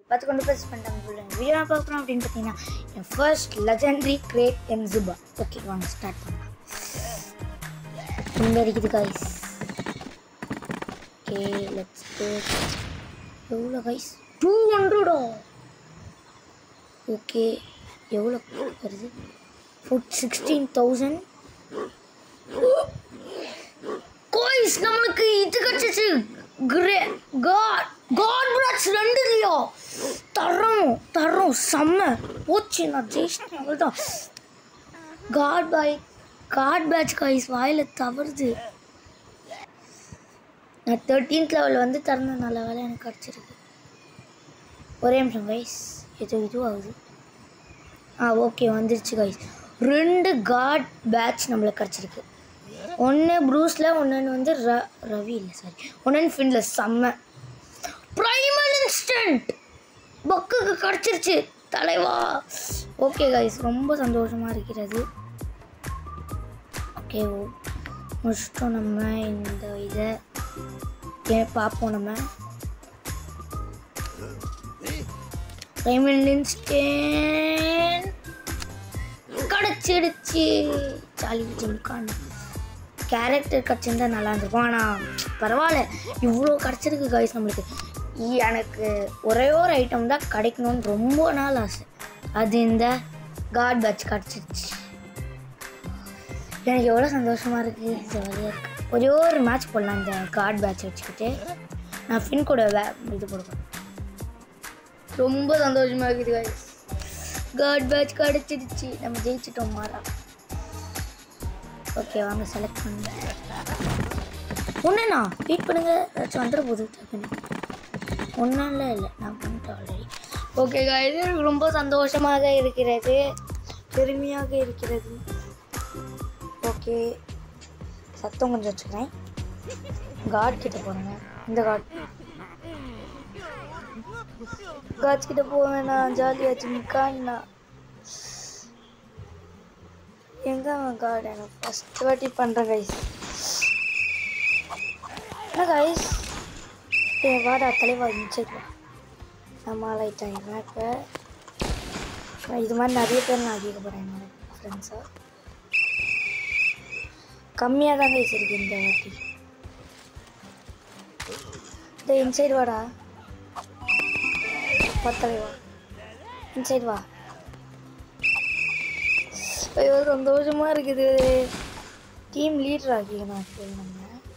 பத்து கொண்டு ப்ரெஸ் பண்ணிட்டாங்க சொல்லுங்க வீடியோ நான் பார்க்குறோம் அப்படின்னு பார்த்தீங்கன்னா என் ஃபர்ஸ்ட் லெஜண்டரி கிரேட் என் ஜுபா ஓகே வாங்க ஸ்டார்ட் பண்ணலாம் இங்கே இருக்குது கைஸ் ஓகே லெட்ஸ் எவ்வளோ கைஸ் டூ ஹண்ட்ரடா ஓகே எவ்வளோ வருது ஃபுட் சிக்ஸ்டீன் தௌசண்ட் கோயிஸ் நம்மளுக்கு இது கிடச்சிச்சு கிரே காட் காட் பிராட்ஸ் ரெண்டு இல்லையா தரோம் தரோம் செம்ம போச்சு நான் ஜெயிச்சிட்டேன் அவ்வளோதான் god boy god patch guys வாயில் தவறுது நான் தேர்ட்டீன்த் லெவல் வந்து திறந்த நல்ல வேலை எனக்கு கிடச்சிருக்கு ஒரே நிமிஷம் கைஸ் இது இது ஆகுது ஆ ஓகே வந்துருச்சு கைஸ் ரெண்டு காட் பேட்ச் நம்மளுக்கு கிடச்சிருக்கு ஒன்று ப்ரூஸில் ஒன்று வந்து ர ரவி இல்லை சாரி ஒன்று ஃபின்ல செம்ம ப்ரைமல் இன்ஸ்டன்ட் பக்குக்கு கிடச்சிருச்சு தலைவா ஓகே கைஸ் ரொம்ப சந்தோஷமாக இருக்கிறது ஓகே ஓ முடிச்சிட்டோம் நம்ம இந்த இதை ஏ பார்ப்போம் நம்ம ப்ரைமல் இன்ஸ்டன்ட் கிடச்சிடுச்சு ஜாலி ஜிம்கான் கேரக்டர் கிடச்சிருந்தா நல்லா இருந்திருக்கும் ஆனால் பரவாயில்ல இவ்வளோ கிடச்சிருக்கு கைஸ் நம்மளுக்கு இ- எனக்கு ஒரே ஒரு ஐட்டம் தான் கிடைக்கணும்னு ரொம்ப நாள் ஆசை அது இந்த காட் பேட்ச் கிடச்சிருச்சு எனக்கு எவ்வளோ சந்தோஷமாக இருக்குது ஜாலியாக இருக்குது ஒரே ஒரு மேட்ச் போடலாம் இந்த காட் பேட்ச் வச்சுக்கிட்டு நான் ஃபின் கூட வே இது போடுவேன் ரொம்ப சந்தோஷமாக இருக்குது கைஸ் காட் பேட்ச் கிடச்சிருச்சு நம்ம ஜெயிச்சிட்டோம் மாறா ஓகே வாங்க செலக்ட் பண்ணுங்க ஒன்றுண்ணா வெயிட் பண்ணுங்க ஏதாச்சும் வந்துட போகுது டக்குன்னு ஒன்றும் இல்லை நான் பண்ணிட்டேன் ஆல்ரெடி ஓகே காய்ஸ் எனக்கு ரொம்ப சந்தோஷமாக இருக்கிறது பெருமையாக இருக்கிறது ஓகே சத்தம் கொஞ்சம் வச்சுக்கிறேன் காட் கிட்ட போகிறேங்க இந்த காட் காட்ச் கிட்ட போவேண்ணா ஜாலியாச்சு நிக்காண்ணா எங்க அவன் காட் எனக்கு ஃபஸ்ட் வாட்டி பண்ணுறேன் கைஸ் என்ன கைஸ் ஏ வாடா தலைவா மிச்சம் நம்ம லைட் ஆகிடுவேன் இப்போ நான் இது மாதிரி நிறைய பேர் நான் அதிக போகிறேன் என்னோட ஃப்ரெண்ட்ஸாக கம்மியாக தான் கைஸ் இருக்கு இந்த வாட்டி இந்த இன்சைடு வாடா பத்தலைவா இன்சைடு வா ஐயோ சந்தோஷமா இருக்குது டீம் லீடர் ஆக்கிக்கணும் actually நம்ம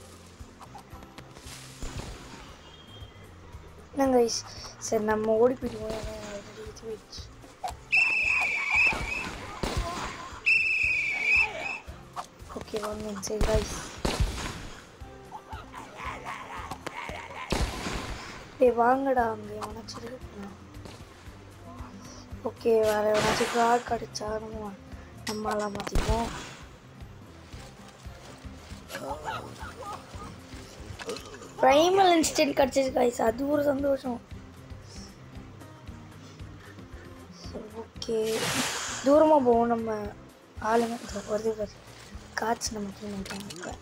என்னங்க guys, சரி நம்ம ஓடி போயிடுவோம் ஏன்னா already இது போயிடுச்சு ஓகே வாங்க சரி கைஸ் டேய் வாங்கடா அங்கே எவனாச்சும் இருக்கு ஓகே வேறு எவனாச்சும் கார்டு கிடச்சா நம்ம நம்மளாம் மாற்றிப்போம் ப்ரைமல் இன்ஸ்டன்ட் கிடச்சிச்சு காய்ஸ் அது ஒரு சந்தோஷம் ஓகே தூரமாக போவோம் நம்ம ஆளுங்க இதோ வருது பாரு காய்ச்சி நம்ம டீம் இப்போ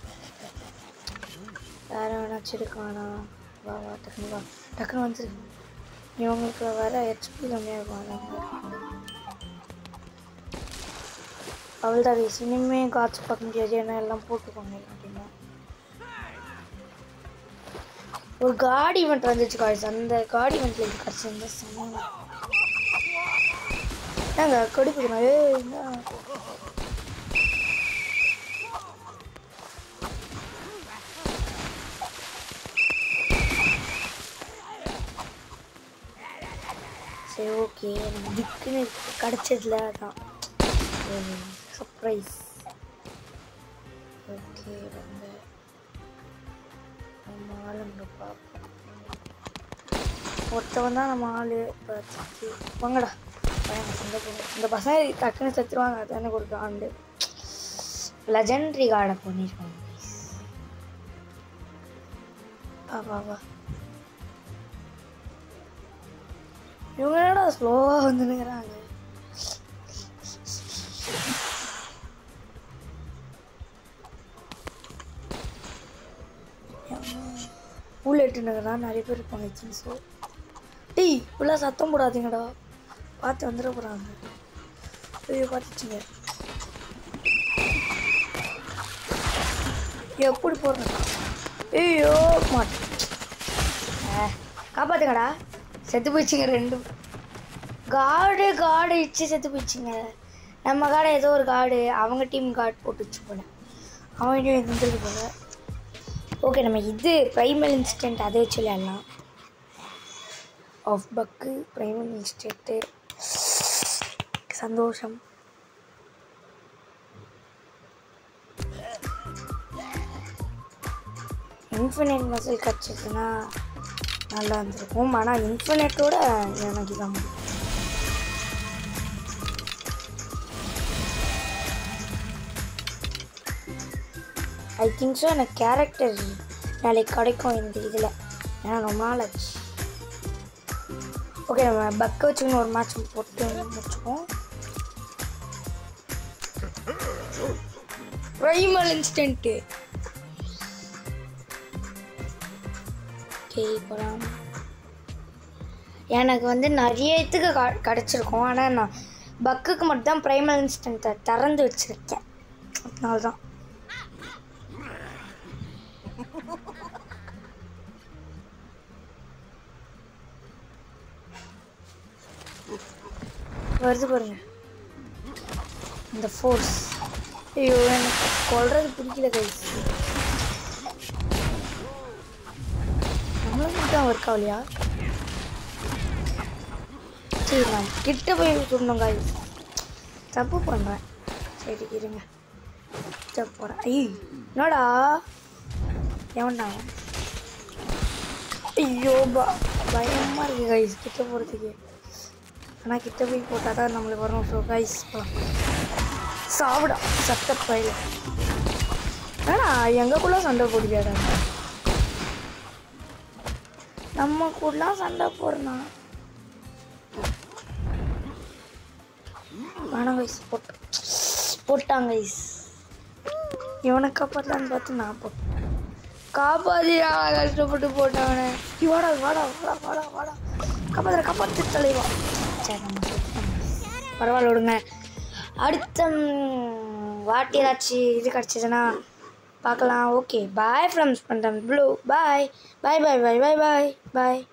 வேற வேணாச்சும் இருக்கானா வா வா டக்குனு வா டக்குனு வந்துரு இவங்களுக்கு வேற ஹெச்பி கம்மியாக இருக்கும் அதான் அவள்தான் கைஸ் இனிமே காய்ச்சி பார்க்க முடியாது ஏன்னா எல்லாம் போட்டுக்கோங்க அப்படின்னா ஒரு காடி ஈவெண்ட் வந்துச்சு காய்ஸ் அந்த காடி ஈவெண்ட்ல இது கிடச்சிருந்தா செம்ம என்னங்க கடிப்புக்கணும் ஏ என்ன சரி ஓகே நம்ம திக்குன்னு கிடச்சதுல அதான் சர்ப்ரைஸ் ஓகே ரொம்ப நம்ம ஆளுங்க பார்ப்போம் ஒருத்தவன் தான் நம்ம ஆளு பார்த்துட்டு வாங்கடா பையன் சண்டை போடும் இந்த பசங்க டக்குன்னு செத்துருவாங்க அது எனக்கு ஒரு காண்டு லெஜெண்டரி கார்டை பண்ணியிருக்காங்க guys. வா வா வா இவங்க என்னடா ஸ்லோவாக வந்துனுங்கிறாங்க புல்லெட்டுனுங்கிறா நிறைய பேர் இருப்பாங்க ஸோ டேய் இப்படிலாம் சத்தம் போடாதீங்கடா பார்த்து வந்துட போகிறாங்க ஐயோ பார்த்துச்சுங்க எப்படி போடுறேன் ஐயோ மாட்டேன் காப்பாத்துங்கடா செத்து போயிடுச்சுங்க ரெண்டும் காடு காடு இச்சு செத்து போயிடுச்சுங்க நம்ம காடை ஏதோ ஒரு காடு அவங்க டீம் கார்டு போட்டுச்சு போல அவங்க இருந்தது போல ஓகே நம்ம இது ப்ரைமல் இன்ஸ்டன்ட் அதை வச்சு விளையாடலாம் ஆஃப் பக்கு ப்ரைமல் இன்ஸ்டன்ட்டு சந்தோஷம் இன்ஃபினிட் மசில் கிடச்சிதுன்னா நல்லா இருந்திருக்கும் ஆனால் இன்ஃபினிட்டோட எனக்கு தான் முடியும் ஐ திங்க் ஸோ எனக்கு கேரக்டர் நாளைக்கு கிடைக்கும் இந்த இதில் ஏன்னா ரொம்ப நாள் ஆச்சு ஓகே நம்ம பக்கை வச்சுக்கணும் ஒரு மேட்ச் போட்டு முடிச்சுப்போம் ப்ரைமல் இன்ஸ்டன்ட்டு ஓகே போகலாம் எனக்கு வந்து நிறைய இதுக்கு க கிடச்சிருக்கும் ஆனால் நான் பக்குக்கு மட்டும் தான் ப்ரைமல் இன்ஸ்டன்ட்டை திறந்து வச்சுருக்கேன் அதனால தான் வருது பாருங்க இந்த ஃபோர்ஸ் ஐயோ எனக்கு கொல்றது பிடிக்கல கைஸ் நம்மளுக்கு மட்டும் ஒர்க் ஆகலையா சரி நான் கிட்ட போய் சொல்லணும் கைஸ் தப்பு பண்ணுறேன் சரி இருங்க கிட்ட போகிறேன் ஐய் என்னடா எவன்டா அவன்? ஐயோ பா பயமாக இருக்குது கைஸ் கிட்ட போகிறதுக்கு ஆனால் கிட்ட போய் போட்டால் தான் நம்மளுக்கு வரும் ஸோ கைஸ் சாப்பிடா சத்த பயில ஏன்னா எங்களுக்குள்ள சண்டை போடுவியாடா நம்ம கூடலாம் சண்டை போடுறா வேணாம் கைஸ் போட்டு போட்டாங்க கைஸ் இவனை காப்பாற்றலான்னு பார்த்து நான் போட்டேன் காப்பாத்தியா கஷ்டப்பட்டு போட்டவனே நீ வாடா வாடா வாடா வாடா வாடா காப்பாத்துற காப்பாத்து தலைவா சரி நம்ம சுத்தம். பரவாயில்ல விடுங்க அடுத்த ம், வாட்டி ஏதாச்சும் இது கிடச்சிதுன்னா பார்க்கலாம் ஓகே பாய் ஃப்ரம் ஸ்பண்டம் blue bye bye bye bye bye bye பாய்